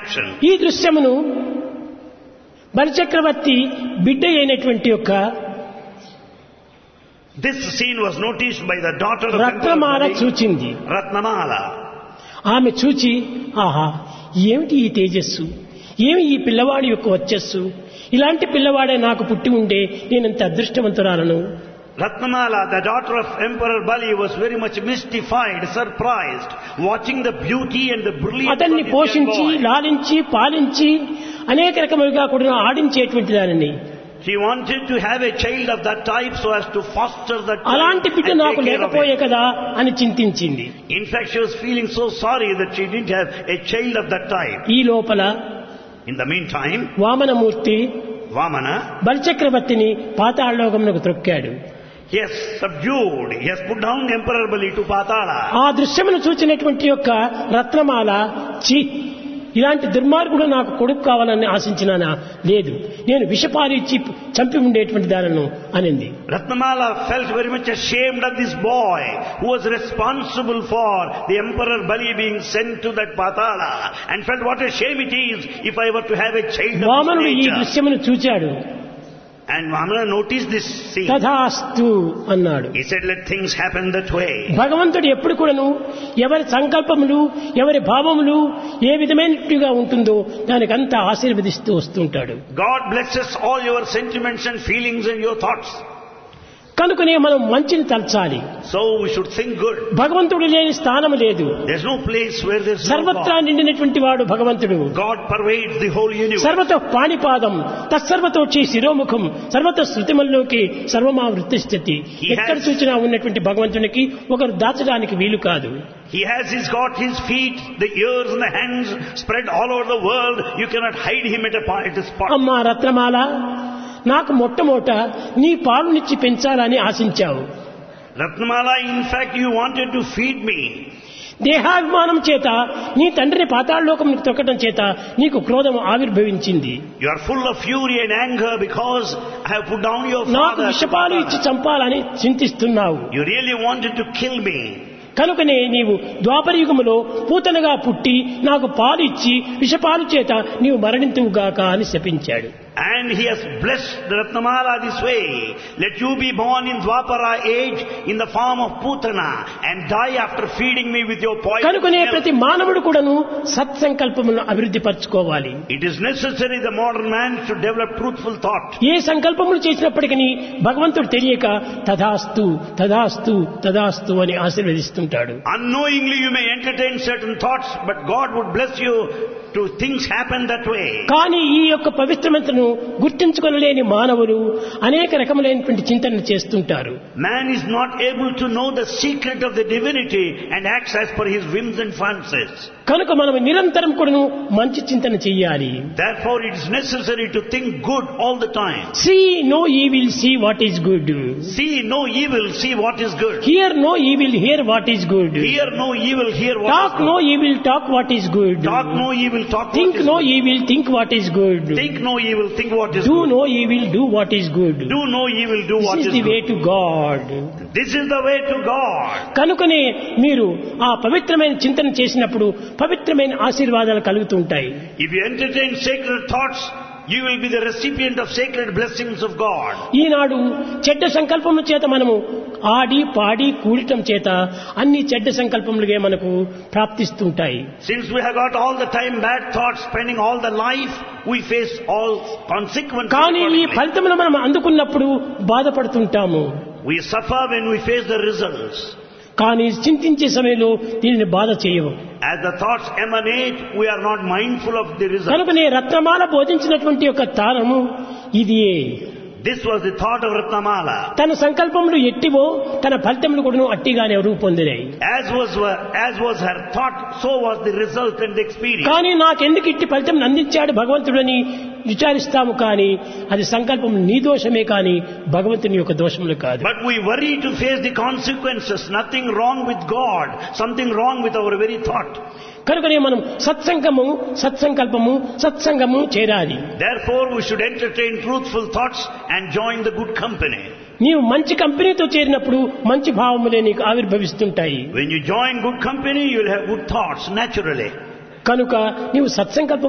action. ఈ దృశ్యమును బలిచక్రవర్తి బిడ్డ అయినటువంటి యొక్క This scene was noticed by the daughter of Ratnamala Emperor Bali, చూచింది Ratnamala. ఆమె చూచి ఆహా ఏమిటి ఈ తేజస్సు ఏమి ఈ పిల్లవాడి యొక్క వచ్చస్సు ఇలాంటి పిల్లవాడే నాకు పుట్టి ఉండే నేనంత అదృష్టవంతురాలను Ratnamala, the daughter of Emperor Bali, was very much mystified, surprised, watching the beauty and the brilliance of అతన్ని this young పోషించి boy. లాలించి పాలించి అనేక రకములుగా కూడా ఆడించేటువంటి దానిని She wanted to have a child of that type so as to foster that child అలాంటి బిడ్డ and నాకు take care of లేకపోయే it. కదా అని చింతించింది In fact, she was feeling so sorry that she didn't have a child of that type. ఈ లోపల In the meantime, Vamanamurthy Vamana, బలిచక్రవర్తిని పాతాళలోకమునకు త్రొక్కాడు he has subdued, he has put down Emperor Bali to Patala. ఆ దృశ్యమును చూచినటువంటి యొక్క రత్నమాల చి ఇలాంటి దుర్మార్గుడు నాకు కొడుకు కావాలని ఆశించినానా లేదు నేను విషపాలు ఇచ్చి చంపి ఉండేటువంటి దానను అనింది Ratnamala felt very much ashamed of this boy who was responsible for the Emperor Bali being sent to that Patala and felt what a shame it is if I were to have a child of వామనుడు this ఈ nature. దృశ్యమును చూచాడు And Vamana noticed this scene. తథాస్తు అన్నాడు He said, let things happen that way. భగవంతుడు ఎప్పుడు కూడాను ఎవరి సంకల్పములు ఎవరి భావములు ఏ విధమైనట్టుగా ఉంటుందో దానికంతా ఆశీర్వదిస్తూ వస్తుంటాడు God blesses all your sentiments and feelings and your thoughts. కనుకనే మనం మంచిని తలచాలి So we should think good. భగవంతుడు లేని స్థానం లేదు There's no place where there's no సర్వత్రా God. నిండినటువంటి వాడు భగవంతుడు God pervades the whole universe. సర్వతో పాణిపాదం తత్సర్వతోచి శిరోముఖం సర్వత శృతిమల్లోకి సర్వమా వృత్తిస్థితి He ఎక్కడ has- చూచినా ఉన్నటువంటి భగవంతునికి ఒకరు దాచడానికి వీలు కాదు He has he's got his feet, the ears and the hands spread all over the world. You cannot hide him at a, pa- at a spot. అమ్మా రత్నమాల నాకు మొట్టమొదట నీ పాలునిచ్చి పెంచాలని ఆశించావు Ratnamala, in fact, you wanted to feed me. దేహాభిమానం చేత నీ తండ్రిని పాతాళలోకం తొక్కడం చేత నీకు క్రోధం ఆవిర్భవించింది You are full of fury and anger because I have put down your నాకు father. విషపాలు ఇచ్చి చంపాలని చింతిస్తున్నావు You really wanted to kill me. కనుకనే నీవు ద్వాపరయుగములో పూతనగా పుట్టి నాకు పాలు ఇచ్చి విషపాలు చేత నీవు మరణింతువుగాక అని శపించాడు And he has blessed the Ratnamala this way. Let you be born in Dwapara age in the form of Putana and die after feeding me with your poison. కనుకనే milk. ప్రతి మానవుడు కూడాను సత్సంకల్పములను అభివృద్ధి పరచుకోవాలి It is necessary the modern man should develop truthful thought. ఏ సంకల్పములు చేసినప్పటికీ భగవంతుడు తెలియక తథాస్తు తథాస్తు తథాస్తు అని ఆశీర్వదిస్తుంటాడు Unknowingly you may entertain certain thoughts, but God would bless you to things happen that way. కానీ ఈ యొక్క పవిత్రమంతను గుర్తించుకొనలేని మానవులు అనేక రకములైనటువంటి చింతనలు చేస్తుంటారు Man is not able to know the secret of the divinity and acts as per his whims and fancies. కనుక మనం నిరంతరం కూడాను మంచి చింతన చెయ్యాలి Therefore it is necessary to think good all the time. See no evil see what is good See no evil, see what is good. Hear no evil hear what is good Hear no evil, hear what talk is no good. Evil talk what is good Talk no evil, talk what think is no good. Evil think what is good Think no evil, think what is do good. No evil do what is good Do no evil, do what this is is the way good. To God This is the way to God. కనుకనే మీరు ఆ పవిత్రమైన చింతన చేసినప్పుడు పవిత్రమైన ఆశీర్వాదాలు కలుగుతూ ఉంటాయి If you entertain sacred thoughts, you will be the recipient of sacred blessings of God. ఈనాడు చెడ్డ సంకల్పముల చేత మనము ఆడి పాడి కూడటం చేత అన్ని చెడ్డ సంకల్పములుగా మనకు ప్రాప్తిస్తుంటాయి Since we have got all the time bad thoughts, spending all the life, we face all consequences. కానీ ఈ accordingly. ఫలితములు మనం అందుకున్నప్పుడు బాధపడుతుంటాము We suffer when we face the results. కానీ చింతించే సమయంలో దీనిని బాధ చేయవు As the thoughts emanate, we are not mindful of the results. కనుకనే రత్నమాల బోధించినటువంటి యొక్క తారము ఇదియే This was the thought of Ratnamala. తన సంకల్పములు ఎట్టివో తన ఫలితములు కూడా అట్టిగానే రూపొందినాయి As was, as was her thought, so was the result and the experience. కానీ నాకెందుకు ఇట్టి ఫలితం అందించాడు భగవంతుడని విచారిస్తాము కానీ అది సంకల్పం నీ దోషమే కానీ భగవంతుని యొక్క దోషములు కాదు But we worry to face the consequences. Nothing wrong with God. Something wrong with our very thought. కనుకనే మనం సత్సంగము సత్సంకల్పము సత్సంగము చేరాలి Therefore, we should entertain truthful thoughts and join the good company. నీవు మంచి కంపెనీతో చేరినప్పుడు మంచి భావములే నీకు ఆవిర్భవిస్తుంటాయి When you join good company, you'll have good thoughts naturally. కనుక నీవు సత్సంకల్పం